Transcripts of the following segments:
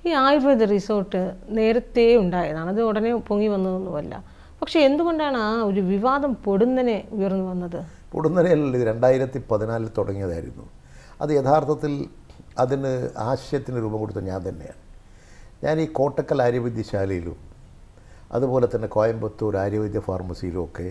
ഈ ആയുർവേദ റിസോർട്ട് നേരത്തെ ഉണ്ടായതാണ് അത് ഉടനെ പൊങ്ങി വന്നതൊന്നുമല്ല പക്ഷെ എന്തുകൊണ്ടാണ് ആ ഒരു വിവാദം പൊടുന്നനെ ഉയർന്നു വന്നത് ഉടനടിയല്ല ഇത് രണ്ടായിരത്തി പതിനാലിൽ തുടങ്ങിയതായിരുന്നു അത് യഥാർത്ഥത്തിൽ അതിന് ആശയത്തിന് രൂപം കൊടുത്ത ഞാൻ തന്നെയാണ് ഞാൻ ഈ കോട്ടക്കൽ ആര്യവൈദ്യശാലയിലും അതുപോലെ തന്നെ കോയമ്പത്തൂർ ആര്യവൈദ്യ ഫാർമസിയിലും ഒക്കെ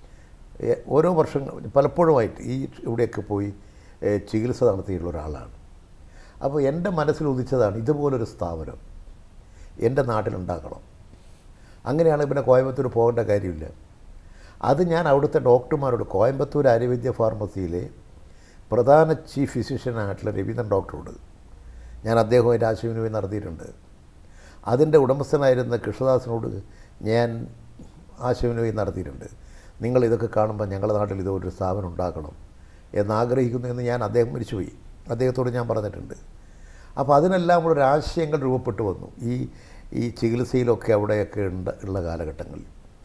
എ- ഓരോ വർഷം പലപ്പോഴുമായിട്ട് ഈ ഇവിടെയൊക്കെ പോയി എ, ചികിത്സ നടത്തിയിട്ടുള്ള ഒരാളാണ് അപ്പോൾ എൻ്റെ മനസ്സിൽ ഉദിച്ചതാണ് ഇതുപോലൊരു സ്ഥാപനം എൻ്റെ നാട്ടിലുണ്ടാക്കണം അങ്ങനെയാണ് പിന്നെ കോയമ്പത്തൂർ പോകേണ്ട കാര്യമില്ല അത് ഞാൻ അവിടുത്തെ ഡോക്ടർമാരോട് കോയമ്പത്തൂർ ആര്യവൈദ്യ ഫാർമസിയിലെ പ്രധാന ചീഫ് ഫിസിഷ്യനായിട്ടുള്ള രവീന്ദ്രൻ ഡോക്ടറോട് ഞാൻ അദ്ദേഹവുമായിട്ട് ആശയവിനിമയം നടത്തിയിട്ടുണ്ട് അതിൻ്റെ ഉടമസ്ഥനായിരുന്ന കൃഷ്ണദാസിനോട് ഞാൻ ആശയവിനിമയം നടത്തിയിട്ടുണ്ട് നിങ്ങൾ ഇതൊക്കെ കാണുമ്പോൾ ഞങ്ങളുടെ നാട്ടിൽ ഇതൊരു സ്ഥാപനം ഉണ്ടാക്കണം എന്നാഗ്രഹിക്കുന്നു എന്ന് ഞാൻ അദ്ദേഹം മരിച്ചുപോയി അദ്ദേഹത്തോട് ഞാൻ പറഞ്ഞിട്ടുണ്ട് അപ്പോൾ അതിനെല്ലാം കൂടെ ഒരു ആശയങ്ങൾ രൂപപ്പെട്ടു വന്നു ഈ ഈ ചികിത്സയിലൊക്കെ അവിടെയൊക്കെ ഉണ്ട് ഉള്ള കാലഘട്ടങ്ങളിൽ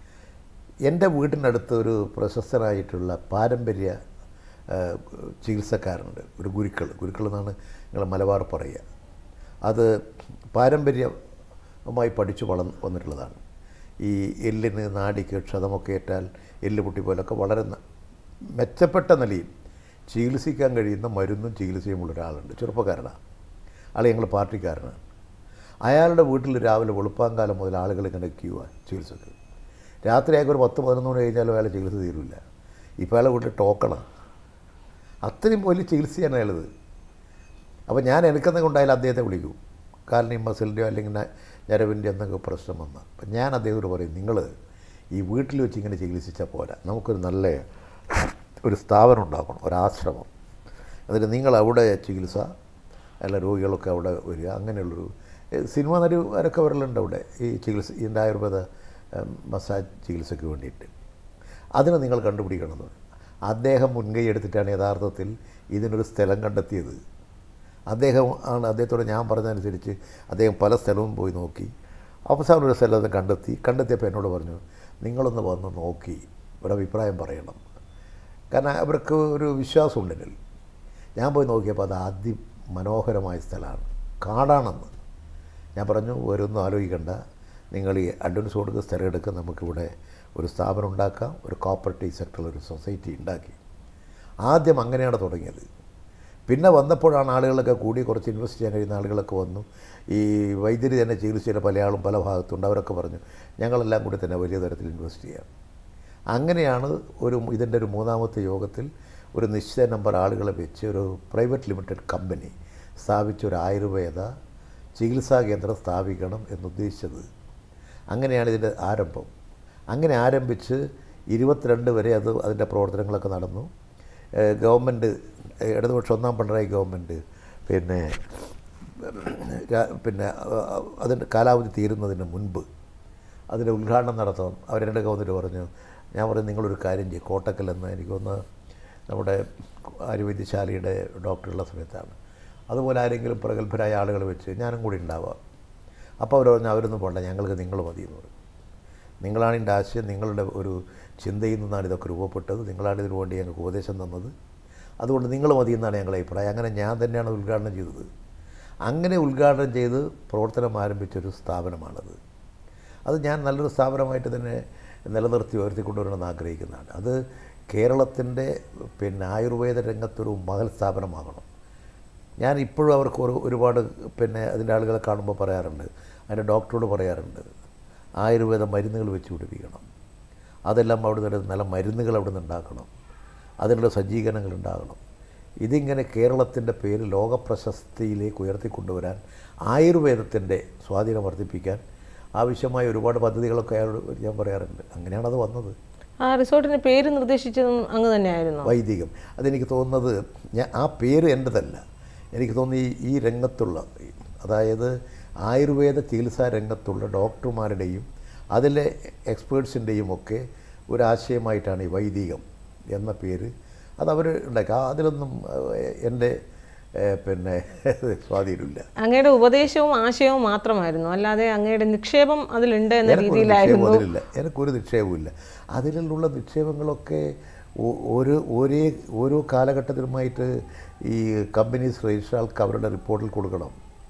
എൻ്റെ വീടിനടുത്ത് ഒരു പ്രശസ്തനായിട്ടുള്ള പാരമ്പര്യ ആ, ചികിത്സക്കാരനുണ്ട് ഒരു ഗുരുക്കൾ ഗുരുക്കൾ എന്നാണ് നിങ്ങൾ മലബാർ പറയുക അത് പാരമ്പര്യമായി പഠിച്ചു വള വന്നിട്ടുള്ളതാണ് ഈ എല്ലിന് നാടിക്ക് ക്ഷതമൊക്കെ ഏറ്റാൽ എല്ല് പൊട്ടി പോലൊക്കെ വളരെ ന- മെച്ചപ്പെട്ട നിലയിൽ ചികിത്സിക്കാൻ കഴിയുന്ന മരുന്നും ചികിത്സയുമുള്ള ഒരാളുണ്ട് ചെറുപ്പക്കാരനാണ് ആൾ ഞങ്ങൾ പാർട്ടിക്കാരനാണ് അയാളുടെ വീട്ടിൽ രാവിലെ വെളുപ്പാങ്കാലം മുതൽ ആളുകൾ ഇങ്ങനെ ക്യൂ ആണ് ചികിത്സക്ക് രാത്രിയാക്കി ഒരു പത്ത് പതിനൊന്ന് മണി കഴിഞ്ഞാലും അയാൾ ചികിത്സ തീരില്ല ഇപ്പോൾ അയാളെ വീട്ടിൽ ടോക്കണാണ് അത്രയും വലിയ ചികിത്സയാണ് അയാളത് അപ്പോൾ ഞാൻ എനിക്കെന്തെങ്കിലും ഉണ്ടായാലും അദ്ദേഹത്തെ വിളിക്കൂ കാലിന് മസിലിൻ്റെയോ അല്ലെങ്കിൽ ന- ഞരവിൻ്റെ എന്തൊക്കെ പ്രശ്നം വന്ന അപ്പം ഞാൻ അദ്ദേഹത്തോട് പറയും നിങ്ങൾ ഈ വീട്ടിൽ വെച്ച് ഇങ്ങനെ ചികിത്സിച്ചാൽ പോരാ നമുക്കൊരു നല്ല ഒരു സ്ഥാപനം ഉണ്ടാക്കണം ഒരാശ്രമം എന്നിട്ട് നിങ്ങൾ അവിടെ ചികിത്സ അല്ല രോഗികളൊക്കെ അവിടെ വരിക അങ്ങനെയുള്ളൊരു ഏഹ് സിനിമ നടിമാരൊക്കെ വരലുണ്ട് അവിടെ ഈ ചികിത്സ ഇതിൻ്റെ ആയുർവേദ ഏഹ് മസാജ് ചികിത്സയ്ക്ക് വേണ്ടിയിട്ട് അതിന് നിങ്ങൾ കണ്ടുപിടിക്കണമെന്ന് പറഞ്ഞു. അദ്ദേഹം മുൻകൈ എടുത്തിട്ടാണ് യഥാർത്ഥത്തിൽ ഇതിനൊരു സ്ഥലം കണ്ടെത്തിയത് അദ്ദേഹം ആണ് അദ്ദേഹത്തോട് ഞാൻ പറഞ്ഞതനുസരിച്ച് അദ്ദേഹം പല സ്ഥലവും പോയി നോക്കി അവസാനം ഒരു സ്ഥലം കണ്ടെത്തി കണ്ടെത്തിയപ്പോൾ എന്നോട് പറഞ്ഞു നിങ്ങളൊന്ന് വന്ന് നോക്കി ഇവിടെ അഭിപ്രായം പറയണം കാരണം അവർക്ക് ഒരു വിശ്വാസമുണ്ട് എന്നിൽ ഞാൻ പോയി നോക്കിയപ്പോൾ അത് അതിമനോഹരമായ സ്ഥലമാണ് കാടാണെന്ന് ഞാൻ പറഞ്ഞു ഓരോന്നും ആലോചിക്കണ്ട നിങ്ങൾ ഈ അഡ്വാൻസ് കൊടുക്കുക സ്ഥലം എടുക്കുക നമുക്കിവിടെ ഒരു സ്ഥാപനം ഉണ്ടാക്കാം ഒരു കോപ്പറേറ്റീവ് സെക്ടറിൽ ഒരു സൊസൈറ്റി ഉണ്ടാക്കി ആദ്യം അങ്ങനെയാണ് തുടങ്ങിയത് പിന്നെ വന്നപ്പോഴാണ് ആളുകളൊക്കെ കൂടി കുറച്ച് ഇൻവെസ്റ്റ് ചെയ്യാൻ കഴിയുന്ന ആളുകളൊക്കെ വന്നു ഈ വൈദ്യുതി തന്നെ ചികിത്സയുടെ പല ആളും പല ഭാഗത്തുണ്ട് അവരൊക്കെ പറഞ്ഞു ഞങ്ങളെല്ലാം കൂടി തന്നെ വലിയ തരത്തിൽ ഇൻവെസ്റ്റ് ചെയ്യാം അങ്ങനെയാണ് ഒരു ഇതിൻ്റെ ഒരു മൂന്നാമത്തെ യോഗത്തിൽ ഒരു നിശ്ചിത നമ്പർ ആളുകളെ വെച്ച് ഒരു പ്രൈവറ്റ് ലിമിറ്റഡ് കമ്പനി സ്ഥാപിച്ച ഒരു ആയുർവേദ ചികിത്സാ കേന്ദ്രം സ്ഥാപിക്കണം എന്നുദ്ദേശിച്ചത് അങ്ങനെയാണ് ഇതിൻ്റെ ആരംഭം അങ്ങനെ ആരംഭിച്ച് ഇരുപത്തിരണ്ട് വരെ അത് അതിൻ്റെ പ്രവർത്തനങ്ങളൊക്കെ നടന്നു ഏഹ് ഗവൺമെൻറ് ഏഹ് ഇടതുപക്ഷ ഒന്നാം പിണറായി ഗവൺമെൻറ് പിന്നെ രാ- പിന്നെ അഹ് അതിൻ്റെ കാലാവധി തീരുന്നതിന് മുൻപ് അതിൻ്റെ ഉദ്ഘാടനം നടത്താം അവരെൻ്റെ വന്നിട്ട് പറഞ്ഞു ഞാൻ പറഞ്ഞു നിങ്ങളൊരു കാര്യം ചെയ്യും കോട്ടക്കൽ എന്ന് എനിക്കൊന്ന് നമ്മുടെ ആയുർവേദ്യശാലയുടെ ഡോക്ടറുള്ള സമയത്താണ് അതുപോലെ ആരെങ്കിലും പ്രഗത്ഭരായ ആളുകൾ വെച്ച് ഞാനും കൂടി ഉണ്ടാവാം അപ്പോൾ അവർ പറഞ്ഞു അവരൊന്നും പോണ്ട ഞങ്ങൾക്ക് നിങ്ങൾ മതി എന്ന് പറഞ്ഞു നിങ്ങളാണ് ഇതിൻ്റെ ആശയം നിങ്ങളുടെ ഒരു ചിന്തയിൽ നിന്നാണ് ഇതൊക്കെ രൂപപ്പെട്ടത് നിങ്ങളാണ് ഇതിനു വേണ്ടി ഞങ്ങൾക്ക് ഉപദേശം തന്നത് അതുകൊണ്ട് നിങ്ങൾ മതി എന്നാണ് ഞങ്ങളുടെ അഭിപ്രായം അങ്ങനെ ഞാൻ തന്നെയാണ് ഉദ്ഘാടനം ചെയ്തത് അങ്ങനെ ഉദ്ഘാടനം ചെയ്ത് പ്രവർത്തനം ആരംഭിച്ചൊരു സ്ഥാപനമാണത് അത് ഞാൻ നല്ലൊരു സ്ഥാപനമായിട്ട് തന്നെ നിലനിർത്തി ഉയർത്തിക്കൊണ്ടുവരണമെന്ന് ആഗ്രഹിക്കുന്നതാണ് അത് കേരളത്തിൻ്റെ പിന്നെ ആയുർവേദ രംഗത്തൊരു മഹൽ സ്ഥാപനമാകണം ഞാൻ ഇപ്പോഴും അവർക്ക് ഒരു ഒരുപാട് പിന്നെ അതിൻ്റെ ആളുകളെ കാണുമ്പോൾ പറയാറുണ്ട് അതിൻ്റെ ഡോക്ടറോട് പറയാറുണ്ട് ആയുർവേദ മരുന്നുകൾ വെച്ച് പിടിപ്പിക്കണം അതെല്ലാം അവിടെ നിന്ന് നല്ല മരുന്നുകൾ അവിടെ നിന്ന് ഉണ്ടാക്കണം അതിനുള്ള സജ്ജീകരണങ്ങൾ ഉണ്ടാകണം ഇതിങ്ങനെ കേരളത്തിൻ്റെ പേര് ലോക പ്രശസ്തിയിലേക്ക് ഉയർത്തിക്കൊണ്ടുവരാൻ ആയുർവേദത്തിൻ്റെ സ്വാധീനം വർദ്ധിപ്പിക്കാൻ ആവശ്യമായ ഒരുപാട് പദ്ധതികളൊക്കെ അയാളോട് ഞാൻ പറയാറുണ്ട് അങ്ങനെയാണ് അത് വന്നത് ആ റിസോർട്ടിന് പേര് നിർദ്ദേശിച്ചതും അങ്ങ് തന്നെയായിരുന്നു വൈദികം അതെനിക്ക് തോന്നുന്നത് ഞാൻ ആ പേര് എൻ്റെതല്ല എനിക്ക് തോന്നുന്നു ഈ ഈ രംഗത്തുള്ള അതായത് ആയുർവേദ ചികിത്സാ രംഗത്തുള്ള ഡോക്ടർമാരുടെയും അതിലെ എക്സ്പേർട്സിൻ്റെയും ഒക്കെ ഒരാശയമായിട്ടാണ് ഈ വൈദികം എന്ന പേര് അതവർ ഉണ്ടാക്കി ആ അതിലൊന്നും ഏഹ്, എൻ്റെ ഏഹ്, പിന്നെ സ്വാധീനമില്ല അങ്ങയുടെ ഉപദേശവും ആശയവും മാത്രമായിരുന്നു അല്ലാതെ അങ്ങയുടെ നിക്ഷേപം അതിലുണ്ട് എന്ന എനിക്കൊരു രീതിയിലായിരുന്നു നിക്ഷേപം അതിലില്ല എനിക്കൊരു നിക്ഷേപമില്ല അതിലുള്ള നിക്ഷേപങ്ങളൊക്കെ ഓ- ഓരോ ഒരേ ഓരോ കാലഘട്ടത്തിലുമായിട്ട് ഈ കമ്പനീസ് രജിസ്ട്രാൾക്ക് അവരുടെ റിപ്പോർട്ടിൽ കൊടുക്കണം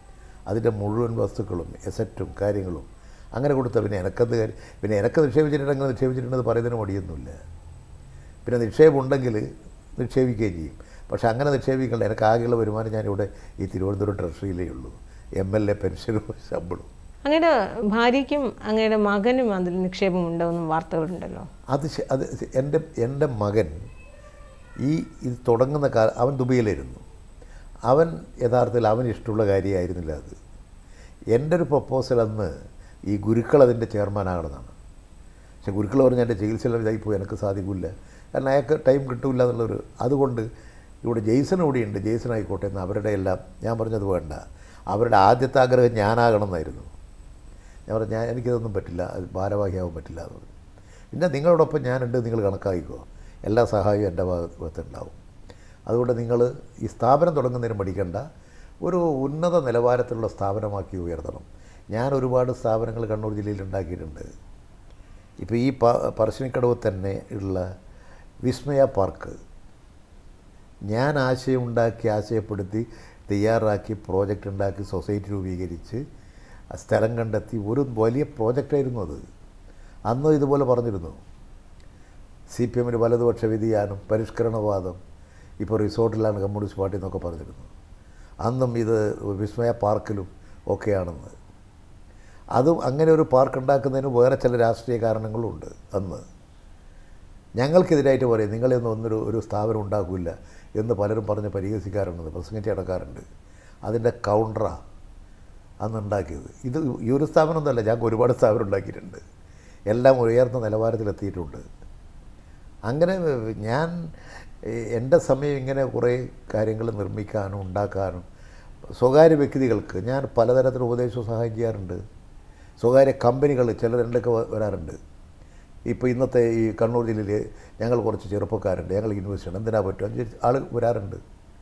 അതിൻ്റെ മുഴുവൻ വസ്തുക്കളും എസറ്റും കാര്യങ്ങളും അങ്ങനെ കൊടുത്ത പിന്നെ എനക്കെന്ത് കാര്യം പിന്നെ എനക്ക് നിക്ഷേപിച്ചിട്ടുണ്ട് അങ്ങനെ നിക്ഷേപിച്ചിട്ടുണ്ടെന്ന് പറയുന്നതിന് മടിയൊന്നുമില്ല പിന്നെ നിക്ഷേപം ഉണ്ടെങ്കിൽ നിക്ഷേപിക്കുകയും ചെയ്യും പക്ഷേ അങ്ങനെ നിക്ഷേപിക്കേണ്ട എനിക്ക് ആകെയുള്ള വരുമാനം ഞാനിവിടെ ഈ തിരുവനന്തപുരം ട്രഷറിയിലേ ഉള്ളൂ എം എൽ എ പെൻഷനും ശമ്പളവും അങ്ങയുടെ ഭാര്യയ്ക്കും അങ്ങയുടെ മകനും അതിൽ നിക്ഷേപം ഉണ്ടെന്നും വാർത്തകളുണ്ടല്ലോ അത് ശ- അത് ശ- എൻ്റെ എൻ്റെ മകൻ ഈ ഇത് തുടങ്ങുന്ന കാലം അവൻ ദുബൈയിലായിരുന്നു അവൻ യഥാർത്ഥത്തിൽ അവന് ഇഷ്ടമുള്ള കാര്യമായിരുന്നില്ല അത് എൻ്റെ ഒരു പ്രപ്പോസൽ അന്ന് ഈ ഗുരുക്കൾ അതിൻ്റെ ചെയർമാനാകണമെന്നാണ് പക്ഷെ ഗുരുക്കൾ പറഞ്ഞ എൻ്റെ ചികിത്സയിൽ ഇതായിപ്പോയി എനിക്ക് സാധിക്കില്ല കാരണം അയാൾക്ക് ടൈം കിട്ടില്ല എന്നുള്ളൊരു അതുകൊണ്ട് ഇവിടെ ജെയ്സൺ ഇവിടെയുണ്ട് ജെയ്സൺ ആയിക്കോട്ടെ എന്ന് അവരുടെ എല്ലാം ഞാൻ പറഞ്ഞത് വേണ്ട അവരുടെ ആദ്യത്തെ ആഗ്രഹം ഞാനാകണം എന്നായിരുന്നു ഞാൻ പറഞ്ഞു ഞാൻ എനിക്കിതൊന്നും പറ്റില്ല അത് ഭാരവാഹിയാവാൻ പറ്റില്ല എന്ന് പറഞ്ഞു പിന്നെ നിങ്ങളോടൊപ്പം ഞാനുണ്ട് നിങ്ങൾ കണക്കാക്കിക്കോ എല്ലാ സഹായവും എൻ്റെ ഭാഗത്തുണ്ടാവും അതുകൊണ്ട് നിങ്ങൾ ഈ സ്ഥാപനം തുടങ്ങുന്നതിന് പഠിക്കേണ്ട ഒരു ഉന്നത നിലവാരത്തിലുള്ള സ്ഥാപനമാക്കി ഉയർത്തണം ഞാൻ ഒരുപാട് സ്ഥാപനങ്ങൾ കണ്ണൂർ ജില്ലയിൽ ഉണ്ടാക്കിയിട്ടുണ്ട് ഇപ്പോൾ ഈ പ പറശ്ശിനിക്കടവ് തന്നെ ഉള്ള വിസ്മയ പാർക്ക് ഞാൻ ആശയമുണ്ടാക്കി ആശയപ്പെടുത്തി തയ്യാറാക്കി പ്രോജക്റ്റ് ഉണ്ടാക്കി സൊസൈറ്റി രൂപീകരിച്ച് ആ സ്ഥലം കണ്ടെത്തി ഒരു വലിയ പ്രോജക്റ്റായിരുന്നു അത് അന്ന് ഇതുപോലെ പറഞ്ഞിരുന്നു സി പി എമ്മിന് വലതുപക്ഷ വ്യതിയാനം പരിഷ്കരണവാദം ഇപ്പോൾ റിസോർട്ടിലാണ് കമ്മ്യൂണിസ്റ്റ് പാർട്ടി എന്നൊക്കെ പറഞ്ഞിരുന്നു അന്നും ഇത് വിസ്മയ പാർക്കിലും ഒക്കെയാണെന്ന് അതും അങ്ങനെ ഒരു പാർക്ക് ഉണ്ടാക്കുന്നതിന് വേറെ ചില രാഷ്ട്രീയ കാരണങ്ങളുണ്ട് അന്ന് ഞങ്ങൾക്കെതിരായിട്ട് പറയും നിങ്ങളെയൊന്നും ഒന്നൊരു ഒരു സ്ഥാപനം ഉണ്ടാക്കില്ല എന്ന് പലരും പറഞ്ഞ് പരിഹസിക്കാറുണ്ട് പ്രസംഗിച്ച് നടക്കാറുണ്ട് അതിൻ്റെ കൗണ്ടറാ അന്ന് ഉണ്ടാക്കിയത് ഇത് ഈ ഒരു സ്ഥാപനം ഒന്നല്ല ഞങ്ങൾക്ക് ഒരുപാട് സ്ഥാപനം ഉണ്ടാക്കിയിട്ടുണ്ട് എല്ലാം ഉയർന്ന നിലവാരത്തിലെത്തിയിട്ടുണ്ട് അങ്ങനെ ഞാൻ ഏഹ്, എൻ്റെ സമയം ഇങ്ങനെ കുറേ കാര്യങ്ങൾ നിർമ്മിക്കാനും ഉണ്ടാക്കാനും സ്വകാര്യ വ്യക്തികൾക്ക് ഞാൻ പലതരത്തിലുള്ള ഉപദേശവും സഹായം ചെയ്യാറുണ്ട് സ്വകാര്യ കമ്പനികൾ ചില രണ്ടൊക്കെ വ- വരാറുണ്ട് ഇപ്പോൾ ഇന്നത്തെ ഈ കണ്ണൂർ ജില്ലയിൽ ഞങ്ങൾ കുറച്ച് ചെറുപ്പക്കാരുണ്ട് ഞങ്ങൾ ഇൻവെസ്റ്റ് എന്തിനാ പറ്റും അഞ്ച് ആൾ വരാറുണ്ട്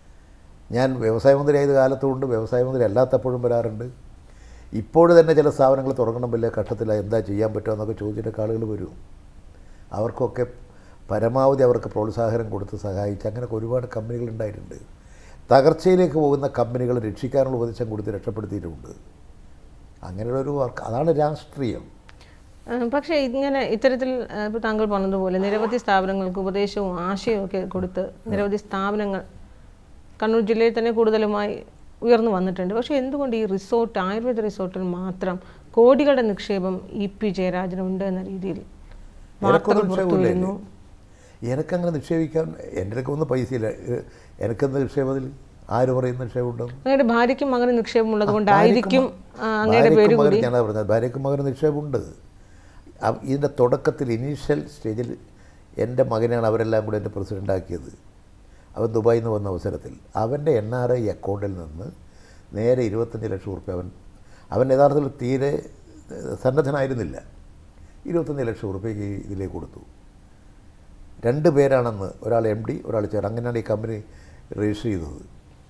ഞാൻ വ്യവസായ മന്ത്രി ആയത് കാലത്തുകൊണ്ട് വ്യവസായ മന്ത്രി അല്ലാത്തപ്പോഴും വരാറുണ്ട് ഇപ്പോഴും തന്നെ ചില സ്ഥാപനങ്ങൾ തുടങ്ങണം വലിയ ഘട്ടത്തില എന്താ ചെയ്യാൻ പറ്റുമോ എന്നൊക്കെ ചോദിച്ചിട്ടൊക്കെ ആളുകൾ വരും അവർക്കൊക്കെ പരമാവധി അവർക്ക് പ്രോത്സാഹനം കൊടുത്ത് സഹായിച്ച് അങ്ങനെയൊക്കെ ഒരുപാട് കമ്പനികൾ ഉണ്ടായിട്ടുണ്ട് തകർച്ചയിലേക്ക് പോകുന്ന കമ്പനികൾ രക്ഷിക്കാനുള്ള ഉപദേശം കൊടുത്ത് രക്ഷപ്പെടുത്തിയിട്ടുമുണ്ട് അങ്ങനെയുള്ള ഒരു വർക്ക് അതാണ് രാഷ്ട്രീയം ആ, പക്ഷേ ഇങ്ങനെ ഇത്തരത്തിൽ ആ, ഇപ്പോൾ താങ്കൾ പറഞ്ഞതുപോലെ നിരവധി സ്ഥാപനങ്ങൾക്ക് ഉപദേശവും ആശയവും ഒക്കെ കൊടുത്ത് നിരവധി സ്ഥാപനങ്ങൾ കണ്ണൂർ ജില്ലയിൽ തന്നെ കൂടുതലുമായി ഉയർന്നു വന്നിട്ടുണ്ട് പക്ഷേ എന്തുകൊണ്ട് ഈ റിസോർട്ട് ആയുർവേദ റിസോർട്ടിൽ മാത്രം കോടികളുടെ നിക്ഷേപം ഇ പി ജയരാജനുണ്ട് എന്ന രീതിയിൽ വാർത്തകൾ എനക്കൊന്നും പുറത്തു നിക്ഷേപമില്ല വരുന്നു എനക്കങ്ങനെ നിക്ഷേപിക്കാൻ എൻ്റെ അടുക്ക ഒന്നും പൈസയില്ല ഏഹ് എനിക്കെന്ത് നിക്ഷേപത്തിൽ ആര് പറയുന്ന നിക്ഷേപമുണ്ടാവും അങ്ങയുടെ ഭാര്യയ്ക്കും മകനും നിക്ഷേപം ഉള്ളത് കൊണ്ടായിരിക്കും ആ, അങ്ങയുടെ പേര് ഭാര്യയ്ക്കും കൂടി മകനും ഞാനതാ പറഞ്ഞത് ഭാര്യയ്ക്കും മകനും നിക്ഷേപമുണ്ട് അ- ഇതിൻ്റെ തുടക്കത്തിൽ ഇനീഷ്യൽ സ്റ്റേജിൽ എൻ്റെ മകനാണ് അവരെല്ലാം കൂടെ എൻ്റെ പ്രസിഡൻ്റ് ആക്കിയത് അവൻ ദുബായിൽ നിന്ന് വന്ന അവസരത്തിൽ അവൻ്റെ എൻ ആർ ഐ അക്കൗണ്ടിൽ നിന്ന് നേരെ ഇരുപത്തഞ്ച് ലക്ഷം റുപ്യ അവൻ അവൻ യഥാർത്ഥത്തിൽ തീരെ ഏഹ്, സന്നദ്ധനായിരുന്നില്ല ഇരുപത്തഞ്ച് ലക്ഷം റുപ്യക്ക് ഇതിലേക്ക് കൊടുത്തു രണ്ട് പേരാണെന്ന് ഒരാൾ എം ഡി ഒരാൾ ചെയർ അങ്ങനെയാണ് ഈ കമ്പനി രജിസ്റ്റർ ചെയ്തത്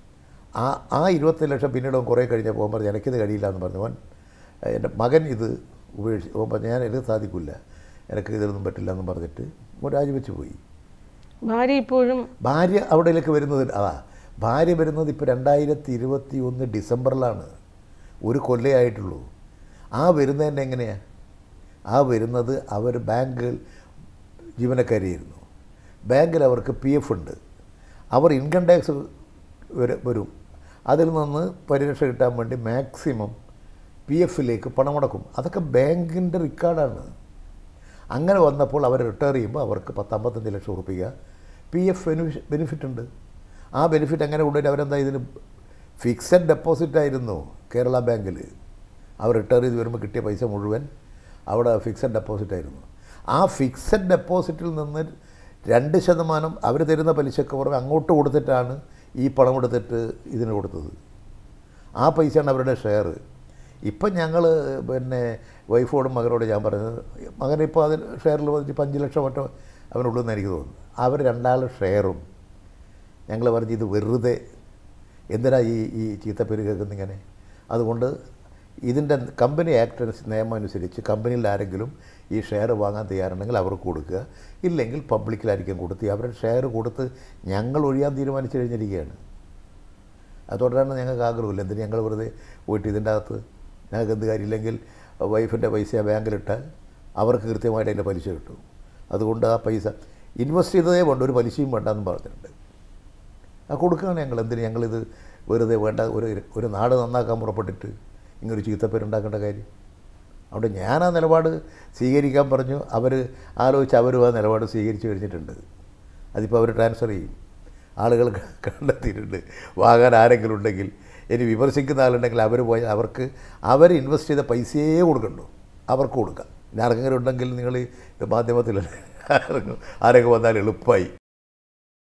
ആ ആ ഇരുപത്തി ലക്ഷം പിന്നീട് അവൻ കുറേ കഴിഞ്ഞപ്പോൾ അവൻ പറഞ്ഞു എനിക്കിത് കഴിയില്ല എന്ന് പറഞ്ഞു അവൻ എൻ്റെ മകൻ ഇത് ഉപേക്ഷിച്ച് അവൻ പറഞ്ഞു ഞാൻ എനിക്ക് സാധിക്കില്ല എനിക്ക് ഇതൊന്നും പറ്റില്ല എന്ന് പറഞ്ഞിട്ട് അവൻ രാജിവെച്ച് പോയി ഭാര്യ ഇപ്പോഴും ഭാര്യ അവിടേക്ക് വരുന്നത് അതാ ഭാര്യ വരുന്നത് ഇപ്പോൾ രണ്ടായിരത്തി ഇരുപത്തി ഒന്ന് ഡിസംബറിലാണ് ഒരു കൊല്ലേ ആയിട്ടുള്ളൂ ആ വരുന്നതിൻ്റെ എങ്ങനെയാണ് ആ വരുന്നത് അവർ ബാങ്കിൽ ജീവനക്കാരിയായിരുന്നു ബാങ്കിൽ അവർക്ക് പി എഫ് ഉണ്ട് അവർ ഇൻകം ടാക്സ് വരും അതിൽ നിന്ന് പരിരക്ഷ കിട്ടാൻ വേണ്ടി മാക്സിമം പി എഫിലേക്ക് പണം മുടക്കും അതൊക്കെ ബാങ്കിൻ്റെ റെക്കോർഡാണ് അങ്ങനെ വന്നപ്പോൾ അവർ റിട്ടയർ ചെയ്യുമ്പോൾ അവർക്ക് പത്തമ്പത്തഞ്ച് ലക്ഷം റുപ്യ പി എഫ് ബെനിഫിറ്റ് ഉണ്ട് ആ ബെനിഫിറ്റ് അങ്ങനെ കൊണ്ടുവരും അവരെന്താ ഇതിന് ഫിക്സഡ് ഡെപ്പോസിറ്റ് ആയിരുന്നു കേരള ബാങ്കിൽ അവർ റിട്ടയർ ചെയ്ത് വരുമ്പോൾ കിട്ടിയ പൈസ മുഴുവൻ അവിടെ ഫിക്സഡ് ഡെപ്പോസിറ്റ് ആയിരുന്നു ആ ഫിക്സഡ് ഡെപ്പോസിറ്റിൽ നിന്ന് രണ്ട് ശതമാനം അവർ തരുന്ന പലിശക്ക് പുറമെ അങ്ങോട്ട് കൊടുത്തിട്ടാണ് ഈ പണം എടുത്തിട്ട് ഇതിന് കൊടുത്തത് ആ പൈസയാണ് അവരുടെ ഷെയർ ഇപ്പം ഞങ്ങൾ പിന്നെ വൈഫോടും മകനോടും ഞാൻ പറഞ്ഞത് മകനിപ്പോൾ അതിൽ ഷെയറിൽ വന്നിട്ട് ഇപ്പം അഞ്ച് ലക്ഷം മറ്റോ അവനുള്ളൂ എന്ന് എനിക്ക് തോന്നുന്നു അവർ രണ്ടാൾ ഷെയറും ഞങ്ങൾ പറഞ്ഞ് ഇത് വെറുതെ എന്തിനാ ഈ ഈ ചീത്തപ്പേര് കേൾക്കുന്ന ഇങ്ങനെ അതുകൊണ്ട് ഇതിൻ്റെ കമ്പനി ആക്ട് നിയമം അനുസരിച്ച് കമ്പനിയിൽ ആരെങ്കിലും ഈ ഷെയർ വാങ്ങാൻ തയ്യാറുണ്ടെങ്കിൽ അവർക്ക് കൊടുക്കുക ഇല്ലെങ്കിൽ പബ്ലിക്കിലായിരിക്കും കൊടുത്ത് അവരുടെ ഷെയർ കൊടുത്ത് ഞങ്ങൾ ഒഴിയാൻ തീരുമാനിച്ചു കഴിഞ്ഞിരിക്കുകയാണ് അതുകൊണ്ടാണ് ഞങ്ങൾക്ക് ആഗ്രഹമില്ല എന്തിന് ഞങ്ങൾ വെറുതെ പോയിട്ട് ഇതിൻ്റെ അകത്ത് ഞങ്ങൾക്ക് എന്ത് കാര്യമില്ലെങ്കിൽ വൈഫിൻ്റെ പൈസ ബാങ്കിലിട്ടാൽ അവർക്ക് കൃത്യമായിട്ട് അതിൻ്റെ പലിശ കിട്ടും അതുകൊണ്ട് ആ പൈസ ഇൻവെസ്റ്റ് ചെയ്തതേ വേണ്ട ഒരു പലിശയും വേണ്ടെന്ന് പറഞ്ഞിട്ടുണ്ട് ആ കൊടുക്കുകയാണ് ഞങ്ങൾ എന്തിന് ഞങ്ങളിത് വെറുതെ വേണ്ട ഒരു ഒരു നാട് നന്നാക്കാൻ പുറപ്പെട്ടിട്ട് ഇങ്ങനൊരു ചീത്തപ്പേരുണ്ടാക്കേണ്ട കാര്യം അവിടെ ഞാൻ ആ നിലപാട് സ്വീകരിക്കാൻ പറഞ്ഞു അവർ ആലോചിച്ച് അവരും ആ നിലപാട് സ്വീകരിച്ച് കഴിഞ്ഞിട്ടുണ്ട് അതിപ്പോൾ അവർ ട്രാൻസ്ഫർ ചെയ്യും ആളുകൾ കണ്ടെത്തിയിട്ടുണ്ട് വാങ്ങാൻ ആരെങ്കിലും ഉണ്ടെങ്കിൽ ഇനി വിമർശിക്കുന്ന ആളുണ്ടെങ്കിൽ അവർ പോയി അവർക്ക് അവർ ഇൻവെസ്റ്റ് ചെയ്ത പൈസയേ കൊടുക്കണ്ടു അവർക്ക് കൊടുക്കാം ഇനി ആർക്കെങ്കിലും ഉണ്ടെങ്കിൽ നിങ്ങൾ മാധ്യമത്തിൽ ആരെങ്കിലും ആരെങ്കിലും വന്നാൽ എളുപ്പമായി